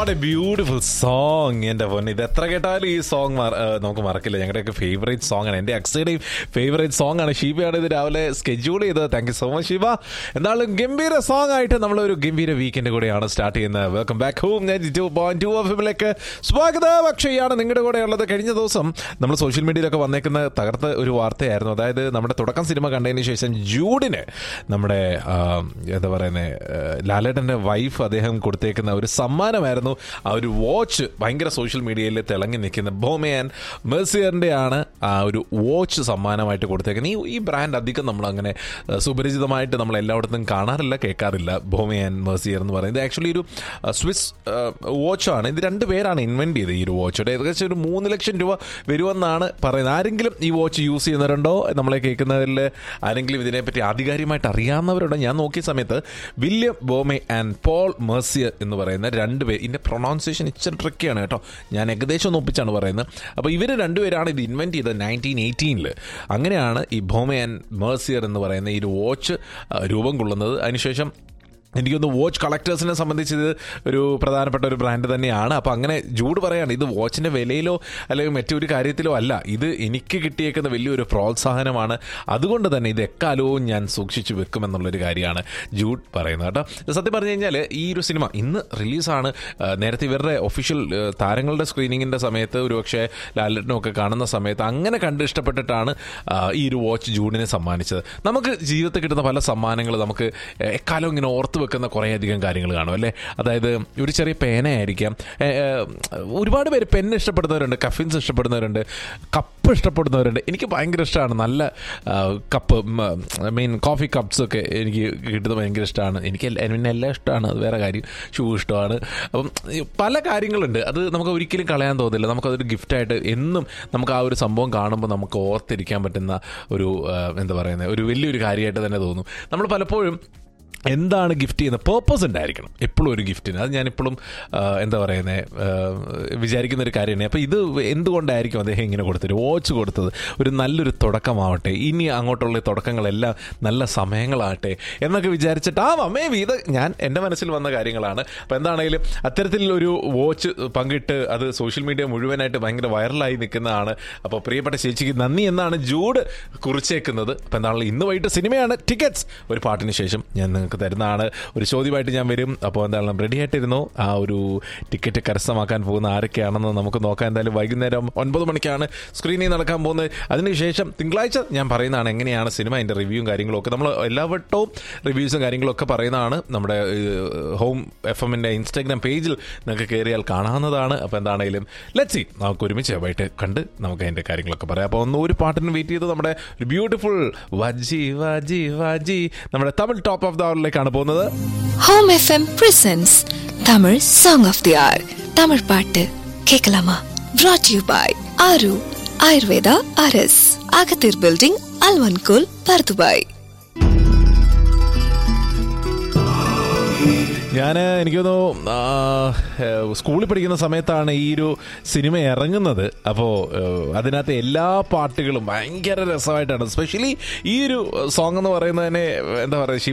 what A beautiful song എന്റെ പൊന്നെ ഇത് എത്ര കേട്ടാലും ഈ സോങ് നമുക്ക് മറക്കില്ല ഞങ്ങളുടെയൊക്കെ ഫേവറേറ്റ് സോങ് ആണ് എന്റെ അക്സയുടെയും ഫേവറേറ്റ് സോങ് ആണ് ഷീബയാണ് ഇത് രാവിലെ സ്കെഡ്യൂൾ ചെയ്തത് thank you so much Sheeba എന്തായാലും ഗംഭീര സോങ് ആയിട്ട് നമ്മൾ ഒരു ഗംഭീര വീക്കെൻഡ് കൂടെയാണ് സ്റ്റാർട്ട് ചെയ്യുന്നത് welcome back home two point two എഫിലേക്ക് സ്വാഗതം അക്ഷയാണ് നിങ്ങളുടെ കൂടെ ഉള്ളത് കഴിഞ്ഞ ദിവസം നമ്മൾ സോഷ്യൽ മീഡിയയിലൊക്കെ വന്നേക്കുന്ന തകർത്ത ഒരു വാർത്തയായിരുന്നു അതായത് നമ്മുടെ തുടക്കം സിനിമ കണ്ടതിന് ശേഷം ജൂഡിന് നമ്മുടെ ആ, എന്താ പറയുന്നത് ലാലേട്ടൻ്റെ വൈഫ് അദ്ദേഹം കൊടുത്തേക്കുന്ന ഒരു സമ്മാനമായിരുന്നു ആ ഒരു വാച്ച് ഭയങ്കര സോഷ്യൽ മീഡിയയിൽ തിളങ്ങി നിൽക്കുന്ന ബോമയാൻ മെർസിയറിൻ്റെ ആണ് ആ ഒരു വാച്ച് സമ്മാനമായിട്ട് കൊടുത്തേക്കുന്നത് ഈ ഈ ബ്രാൻഡ് അധികം നമ്മൾ അങ്ങനെ ആ, സുപരിചിതമായിട്ട് നമ്മൾ എല്ലായിടത്തും കാണാറില്ല കേൾക്കാറില്ല ബോമയാൻ മെർസിയർ എന്ന് പറയുന്നത് ആക്ച്വലി ഒരു ആ, സ്വിസ് വാച്ചാണ് ഇത് രണ്ട് പേരാണ് ഇൻവെന്റ് ചെയ്തത് ഈ ഒരു വാച്ച് ഏകദേശം ഒരു മൂന്ന് ലക്ഷം രൂപ വരുമെന്നാണ് പറയുന്നത് ആരെങ്കിലും ഈ വാച്ച് യൂസ് ചെയ്യുന്നവരുണ്ടോ നമ്മളെ കേൾക്കുന്നവരിൽ ആരെങ്കിലും ഇതിനെപ്പറ്റി ആധികാരികമായിട്ട് അറിയാവുന്നവരുണ്ടോ ഞാൻ നോക്കിയ സമയത്ത് William Baume and Paul Mercier എന്ന് പറയുന്ന രണ്ട് പേര് ഇതിൻ്റെ പ്രൊണൗൺസിയേഷൻ ഇച്ചിരി ട്രിക്കിയാണ് കേട്ടോ ഞാൻ ഏകദേശം ഒന്ന് ഒപ്പിച്ചാണ് പറയുന്നത് അപ്പോൾ ഇവർ രണ്ടുപേരാണ് ഇത് ഇൻവെൻറ്റ് ചെയ്തത് നയൻറ്റീൻ എയ്റ്റീനിൽ അങ്ങനെയാണ് ഈ ബോമെ ആൻഡ് മെർസിയർ എന്ന് പറയുന്ന ഈ ഒരു വാച്ച് രൂപം കൊള്ളുന്നത് അതിനുശേഷം എനിക്കൊന്ന് വാച്ച് കളക്ടേഴ്സിനെ സംബന്ധിച്ച് ഇത് ഒരു പ്രധാനപ്പെട്ട ഒരു ബ്രാൻഡ് തന്നെയാണ് അപ്പോൾ അങ്ങനെ ജൂഡ് പറയാണ് ഇത് വാച്ചിൻ്റെ വിലയിലോ അല്ലെങ്കിൽ മറ്റൊരു കാര്യത്തിലോ അല്ല ഇത് എനിക്ക് കിട്ടിയേക്കുന്ന വലിയൊരു പ്രോത്സാഹനമാണ് അതുകൊണ്ട് തന്നെ ഇത് എക്കാലവും ഞാൻ സൂക്ഷിച്ചു വെക്കുമെന്നുള്ളൊരു കാര്യമാണ് ജൂഡ് പറയുന്നത് കേട്ടോ സത്യം പറഞ്ഞു കഴിഞ്ഞാൽ ഈ ഒരു സിനിമ ഇന്ന് റിലീസാണ് ആ, നേരത്തെ ഇവരുടെ ഒഫീഷ്യൽ താരങ്ങളുടെ സ്ക്രീനിങ്ങിൻ്റെ സമയത്ത് ഒരുപക്ഷെ ലാലറ്റിനൊക്കെ കാണുന്ന സമയത്ത് അങ്ങനെ കണ്ട് ഇഷ്ടപ്പെട്ടിട്ടാണ് ആ, ഈ ഒരു വാച്ച് ജൂഡിനെ സമ്മാനിച്ചത് നമുക്ക് ജീവിതത്തിൽ കിട്ടുന്ന പല സമ്മാനങ്ങൾ നമുക്ക് എക്കാലം ഇങ്ങനെ ഓർത്ത് വെക്കുന്ന കുറേയധികം കാര്യങ്ങൾ കാണും അല്ലേ അതായത് ഒരു ചെറിയ പേനയായിരിക്കാം ഏ, ഏ, ഒരുപാട് പേര് പെൻ ഇഷ്ടപ്പെടുന്നവരുണ്ട് കഫിൻസ് ഇഷ്ടപ്പെടുന്നവരുണ്ട് കപ്പ് ഇഷ്ടപ്പെടുന്നവരുണ്ട് എനിക്ക് ഭയങ്കര ഇഷ്ടമാണ് നല്ല ആ, കപ്പ് മീൻ കോഫി കപ്സ് ഒക്കെ എനിക്ക് കിട്ടുന്നത് ഭയങ്കര ഇഷ്ടമാണ് എനിക്ക് എല്ലാ- പിന്നെ എല്ലാം ഇഷ്ടമാണ് അത് വേറെ കാര്യം ഷൂ ഇഷ്ടമാണ് അപ്പം ഈ പല കാര്യങ്ങളുണ്ട് അത് നമുക്ക് ഒരിക്കലും കളയാൻ തോന്നില്ല നമുക്കതൊരു ഗിഫ്റ്റായിട്ട് എന്നും നമുക്ക് ആ ഒരു സംഭവം കാണുമ്പോൾ നമുക്ക് ഓർത്തിരിക്കാൻ പറ്റുന്ന ഒരു ആ, എന്താ പറയുന്നത് ഒരു വലിയൊരു കാര്യമായിട്ട് തന്നെ തോന്നും നമ്മൾ പലപ്പോഴും എന്താണ് ഗിഫ്റ്റ് ചെയ്യുന്നത് പേർപ്പസ് ഉണ്ടായിരിക്കണം എപ്പോഴും ഒരു ഗിഫ്റ്റിന് അത് ഞാൻ എപ്പോഴും എന്താ പറയുന്നത് വിചാരിക്കുന്ന ഒരു കാര്യമാണ് അപ്പോൾ ഇത് എന്തുകൊണ്ടായിരിക്കും അദ്ദേഹം ഇങ്ങനെ കൊടുത്തത് വാച്ച് കൊടുത്തത് ഒരു നല്ലൊരു തുടക്കമാവട്ടെ ഇനി അങ്ങോട്ടുള്ള തുടക്കങ്ങളെല്ലാം നല്ല സമയങ്ങളാകട്ടെ എന്നൊക്കെ വിചാരിച്ചിട്ടാവാം മേ ബി ഇത് ഞാൻ എൻ്റെ മനസ്സിൽ വന്ന കാര്യങ്ങളാണ് അപ്പോൾ എന്താണെങ്കിലും അത്തരത്തിലൊരു വാച്ച് പങ്കിട്ട് അത് സോഷ്യൽ മീഡിയ മുഴുവനായിട്ട് ഭയങ്കര വൈറലായി നിൽക്കുന്നതാണ് അപ്പോൾ പ്രിയപ്പെട്ട ചേച്ചിക്ക് നന്ദി എന്നാണ് ജൂഡ് കുറിച്ചേക്കുന്നത് അപ്പോൾ എന്താണെങ്കിലും ഇന്ന് വൈകിട്ട് സിനിമയാണ് ടിക്കറ്റ്സ് ഒരു പാട്ടിന് ശേഷം ഞാൻ നിങ്ങൾക്ക് തരുന്നതാണ് ഒരു ചോദ്യമായിട്ട് ഞാൻ വരും അപ്പോൾ എന്തായാലും റെഡി ആയിട്ടിരുന്നു ആ ഒരു ടിക്കറ്റ് കരസ്ഥമാക്കാൻ പോകുന്ന ആരൊക്കെയാണെന്ന് നമുക്ക് നോക്കാം എന്തായാലും വൈകുന്നേരം ഒൻപത് മണിക്കാണ് സ്ക്രീനിൽ നടക്കാൻ പോകുന്നത് അതിനുശേഷം തിങ്കളാഴ്ച ഞാൻ പറയുന്നതാണ് എങ്ങനെയാണ് സിനിമ അതിൻ്റെ റിവ്യൂവും കാര്യങ്ങളും ഒക്കെ നമ്മൾ എല്ലാ വട്ടവും റിവ്യൂസും കാര്യങ്ങളും ഒക്കെ പറയുന്നതാണ് നമ്മുടെ ഹോം എഫ് എമ്മിൻ്റെ ഇൻസ്റ്റാഗ്രാം പേജിൽ നിങ്ങൾക്ക് കയറിയാൽ കാണാവുന്നതാണ് അപ്പോൾ എന്താണെങ്കിലും ലെറ്റ് സി നമുക്ക് ഒരുമിച്ച് വൈകിട്ട് കണ്ട് നമുക്ക് അതിൻ്റെ കാര്യങ്ങളൊക്കെ പറയാം അപ്പോൾ ഒന്ന് ഒരു പാട്ടിന് വെയിറ്റ് ചെയ്ത് നമ്മുടെ ഒരു ബ്യൂട്ടിഫുൾ വജി വജി വജി നമ്മുടെ തമിഴ് ടോപ്പ് ഓഫ് ദ അവറിലേക്കാണ് പോകുന്നത് home FM presents Tamil song of the hour Tamil பாட்டு கேட்கலாமா brought you by Aaru Ayurveda அரஸ் அகத்தீர் பில்டிங் அல்வன்கோல் பர்துபாய் ഞാൻ എനിക്ക് തോന്നുന്നു ആ, ഏഹ്, സ്കൂളിൽ പഠിക്കുന്ന സമയത്താണ് ഈ ഒരു സിനിമ ഇറങ്ങുന്നത് അപ്പോൾ അതിനകത്ത് എല്ലാ പാട്ടുകളും ഭയങ്കര രസമായിട്ടാണ് സ്പെഷ്യലി ഈ ഒരു സോങ് എന്ന് പറയുന്നത് തന്നെ എന്താ പറയുക